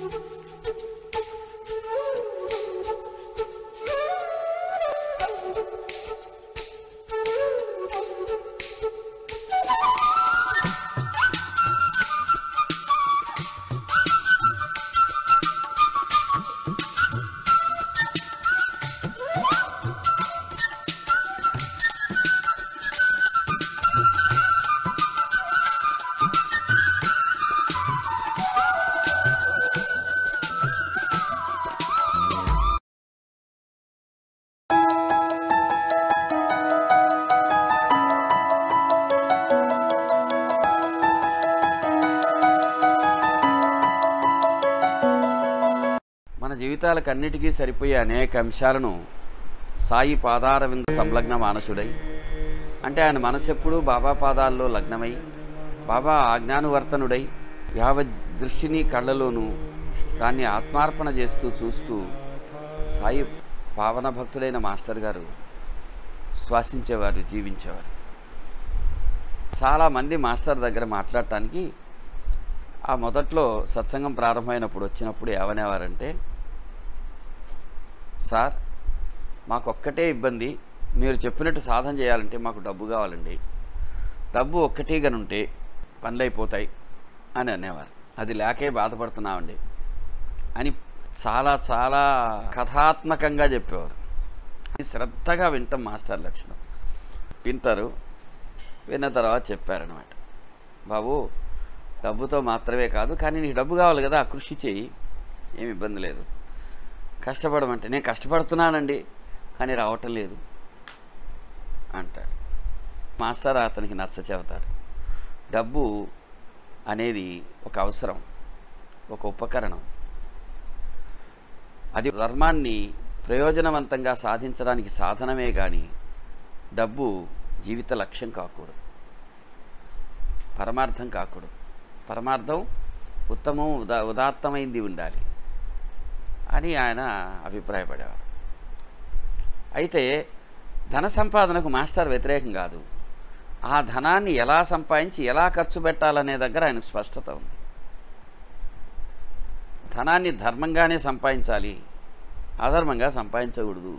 మన జీవితాలకు అన్నిటికీ సరిపోయే అనేక అంశాలను సాయి పాదార వింద సంలగ్న మానసుడై అంటే ఆయన మనసు ఎప్పుడూ బాబా పాదాల్లో లగ్నమై బాబా ఆజ్ఞానువర్తనుడై యావత్ దృష్టిని కళ్ళలోనూ దాన్ని ఆత్మార్పణ చేస్తూ చూస్తూ సాయి పావన భక్తులైన మాస్టర్ గారు శ్వాసించేవారు జీవించేవారు చాలామంది మాస్టర్ దగ్గర మాట్లాడటానికి ఆ మొదట్లో సత్సంగం ప్రారంభమైనప్పుడు వచ్చినప్పుడు ఏమనేవారంటే సార్ మాకు ఒక్కటే ఇబ్బంది మీరు చెప్పినట్టు సాధన చేయాలంటే మాకు డబ్బు కావాలండి డబ్బు ఒక్కటిగానుంటే పనులు అయిపోతాయి అని అనేవారు అది లేకే బాధపడుతున్నామండి అని చాలా చాలా కథాత్మకంగా చెప్పేవారు అది శ్రద్ధగా వింటాం మాస్టర్ లక్షణం వింటారు విన్న తర్వాత చెప్పారనమాట బాబు డబ్బుతో మాత్రమే కాదు కానీ నీకు డబ్బు కావాలి కదా కృషి చేయి ఏమి ఇబ్బంది లేదు కష్టపడమంటే నేను కష్టపడుతున్నానండి కానీ రావటం లేదు అంటాడు మాస్టర్ అతనికి నచ్చ చెబుతాడు డబ్బు అనేది ఒక అవసరం ఒక ఉపకరణం అది ధర్మాన్ని ప్రయోజనవంతంగా సాధించడానికి సాధనమే కానీ డబ్బు జీవిత లక్ష్యం కాకూడదు పరమార్థం కాకూడదు పరమార్థం ఉత్తమం ఉదా ఉదాత్తమైంది ఉండాలి అని ఆయన అభిప్రాయపడేవారు అయితే ధన సంపాదనకు మాస్టర్ వ్యతిరేకం కాదు ఆ ధనాన్ని ఎలా సంపాదించి ఎలా ఖర్చు పెట్టాలనే దగ్గర ఆయనకు స్పష్టత ఉంది ధనాన్ని ధర్మంగానే సంపాదించాలి అధర్మంగా సంపాదించకూడదు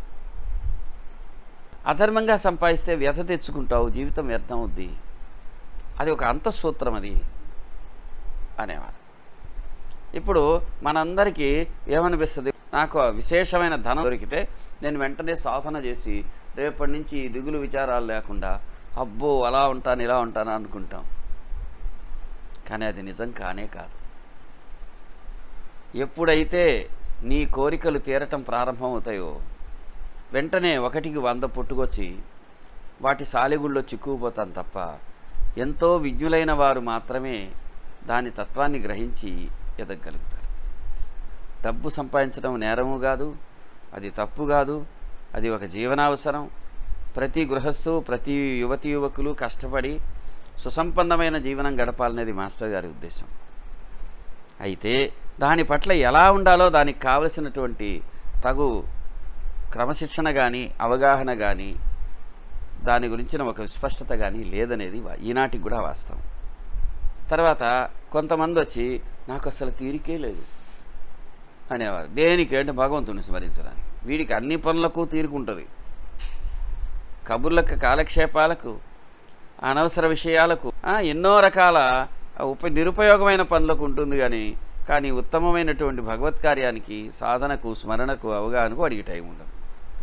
అధర్మంగా సంపాదిస్తే వ్యథ తెచ్చుకుంటావు జీవితం వ్యర్థం అవుద్ది అది ఒక అంతఃసూత్రం అది అనేవారు ఇప్పుడు మనందరికీ ఏమనిపిస్తుంది నాకు విశేషమైన ధనం దొరికితే నేను వెంటనే సాధన చేసి రేపటి నుంచి ఈ దిగులు విచారాలు లేకుండా అబ్బో అలా ఉంటాను ఇలా ఉంటాను అనుకుంటాం కానీ అది నిజం కానే కాదు ఎప్పుడైతే నీ కోరికలు తీరటం ప్రారంభమవుతాయో వెంటనే ఒకటికి వంద పుట్టుకొచ్చి వాటి సాలిగుళ్ళో చిక్కుకుపోతాను తప్ప ఎంతో విజ్ఞులైన వారు మాత్రమే దాని తత్వాన్ని గ్రహించి ఎదగలుగుతారు డబ్బు సంపాదించడం నేరము కాదు అది తప్పు కాదు అది ఒక జీవనావసరం ప్రతి గృహస్థు ప్రతి యువతి యువకులు కష్టపడి సుసంపన్నమైన జీవనం గడపాలనేది మాస్టర్ గారి ఉద్దేశం అయితే దాని పట్ల ఎలా ఉండాలో దానికి కావలసినటువంటి తగు క్రమశిక్షణ కానీ అవగాహన కానీ దాని గురించిన ఒక విస్పష్టత కానీ లేదనేది వా- ఈనాటికి కూడా వాస్తవం తర్వాత కొంతమంది వచ్చి నాకు అసలు తీరికే లేదు అనేవారు దేనికి అంటే భగవంతుని స్మరించడానికి వీడికి అన్ని పనులకు తీరుకుంటుంది కబుర్లకు కాలక్షేపాలకు అనవసర విషయాలకు ఆ, ఎన్నో రకాల ఉప నిరుపయోగమైన పనులకు ఉంటుంది కానీ కానీ ఉత్తమమైనటువంటి భగవత్ కార్యానికి సాధనకు స్మరణకు అవగాహనకు వాడికి టైం ఉండదు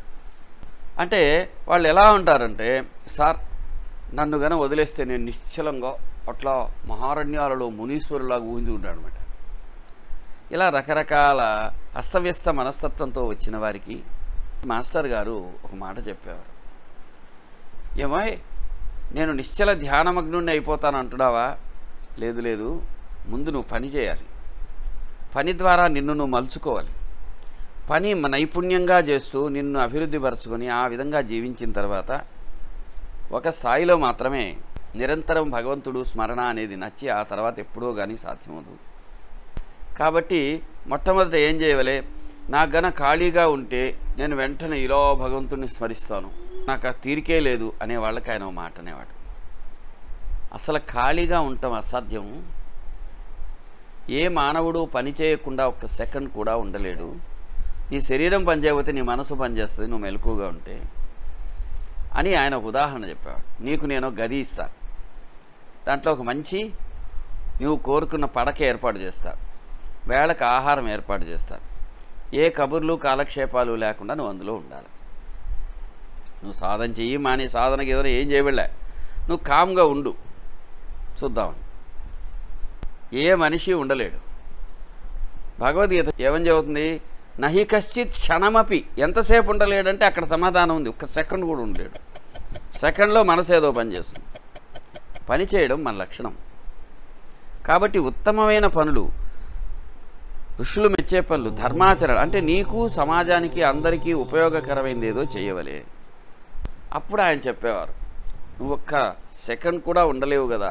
అంటే వాళ్ళు ఎలా ఉంటారంటే సార్ నన్ను గన వదిలేస్తే నేను నిశ్చలంగా అట్లా మహారణ్యాలలో మునీశ్వరులాగా ఊహించి ఉంటాడనమాట ఇలా రకరకాల అస్తవ్యస్త మనస్తత్వంతో వచ్చిన వారికి మాస్టర్ గారు ఒక మాట చెప్పేవారు ఏమాయ్ నేను నిశ్చల ధ్యానమగ్నుడిని అయిపోతాను అంటున్నావా లేదు లేదు ముందు నువ్వు పని చేయాలి పని ద్వారా నిన్ను నువ్వు మలుచుకోవాలి పని మ- నైపుణ్యంగా చేస్తూ నిన్ను అభివృద్ధి పరచుకొని ఆ విధంగా జీవించిన తర్వాత ఒక స్థాయిలో మాత్రమే నిరంతరం భగవంతుడు స్మరణ అనేది నచ్చి ఆ తర్వాత ఎప్పుడో కానీ సాధ్యమవుదు కాబట్టి మొట్టమొదట ఏం చేయవలే నాకు గన ఖాళీగా ఉంటే నేను వెంటనే ఇలా భగవంతుడిని స్మరిస్తాను నాకు ఆ తీరికే లేదు అనే వాళ్ళకి ఆయన ఓ మాట అనేవాడు అసలు ఖాళీగా ఉండటం అసాధ్యం ఏ మానవుడు పని చేయకుండా ఒక్క సెకండ్ కూడా ఉండలేడు నీ శరీరం పనిచేయకపోతే నీ మనసు పనిచేస్తుంది నువ్వు మెలకుగా ఉంటే అని ఆయన ఒక ఉదాహరణ చెప్పాడు నీకు నేను ఒక గది ఇస్తా దాంట్లో ఒక మంచి నువ్వు కోరుకున్న పడక ఏర్పాటు చేస్తా వేళకు ఆహారం ఏర్పాటు చేస్తా ఏ కబుర్లు కాలక్షేపాలు లేకుండా నువ్వు అందులో ఉండాలి నువ్వు సాధన చెయ్యి మాని సాధనకి ఏదైనా ఏం చేయబడలే నువ్వు కామ్గా ఉండు చూద్దామని ఏ మనిషి ఉండలేడు భగవద్గీత ఏమని చెబుతుంది నహి కశ్చిత్ క్షణమపి ఎంతసేపు ఉండలేడంటే అక్కడ సమాధానం ఉంది ఒక్క సెకండ్ కూడా ఉండలేడు సెకండ్లో మనసు ఏదో పని చేస్తుంది పని చేయడం మన లక్షణం కాబట్టి ఉత్తమమైన పనులు ఋషులు మెచ్చే పనులు ధర్మాచరణ అంటే నీకు సమాజానికి అందరికీ ఉపయోగకరమైనది ఏదో చేయవలే అప్పుడు ఆయన చెప్పేవారు నువ్వు ఒక్క సెకండ్ కూడా ఉండలేవు కదా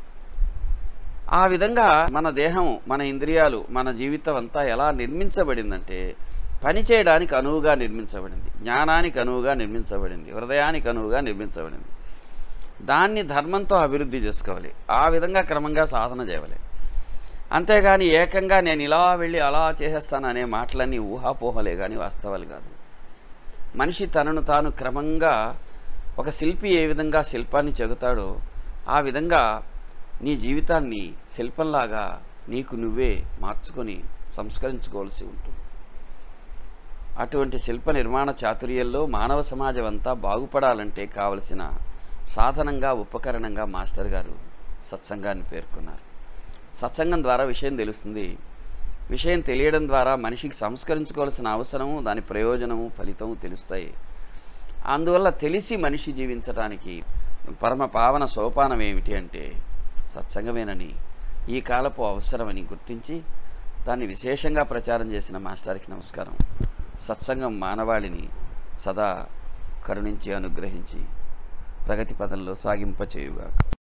ఆ విధంగా మన దేహం మన ఇంద్రియాలు మన జీవితం అంతా ఎలా నిర్మించబడిందంటే పని చేయడానికి అనువుగా నిర్మించబడింది జ్ఞానానికి అనువుగా నిర్మించబడింది హృదయానికి అనువుగా నిర్మించబడింది దాన్ని ధర్మంతో అభివృద్ధి చేసుకోవాలి ఆ విధంగా క్రమంగా సాధన చేయవాలి అంతేగాని ఏకంగా నేను ఇలా వెళ్ళి అలా చేసేస్తాను అనే మాటలన్నీ ఊహాపోహలే కానీ వాస్తవాలు కాదు మనిషి తనను తాను క్రమంగా ఒక శిల్పి ఏ విధంగా శిల్పాన్ని చెగుతాడో ఆ విధంగా నీ జీవితాన్ని శిల్పంలాగా నీకు నువ్వే మార్చుకొని సంస్కరించుకోవాల్సి ఉంటుంది అటువంటి శిల్ప నిర్మాణ చాతుర్యంలో మానవ సమాజం అంతా బాగుపడాలంటే కావలసిన సాధనంగా ఉపకరణంగా మాస్టర్ గారు సత్సంగాన్ని పేర్కొన్నారు సత్సంగం ద్వారా విషయం తెలుస్తుంది విషయం తెలియడం ద్వారా మనిషికి సంస్కరించుకోవాల్సిన అవసరము దాని ప్రయోజనము ఫలితము తెలుస్తాయి అందువల్ల తెలిసి మనిషి జీవించడానికి పరమ పావన సోపానం ఏమిటి అంటే సత్సంగమేనని ఈ కాలపు అవసరమని గుర్తించి దాన్ని విశేషంగా ప్రచారం చేసిన మాస్టర్కి నమస్కారం సత్సంగం మానవాళిని సదా కరుణించి అనుగ్రహించి ప్రగతి పదంలో సాగింపచేయుగాక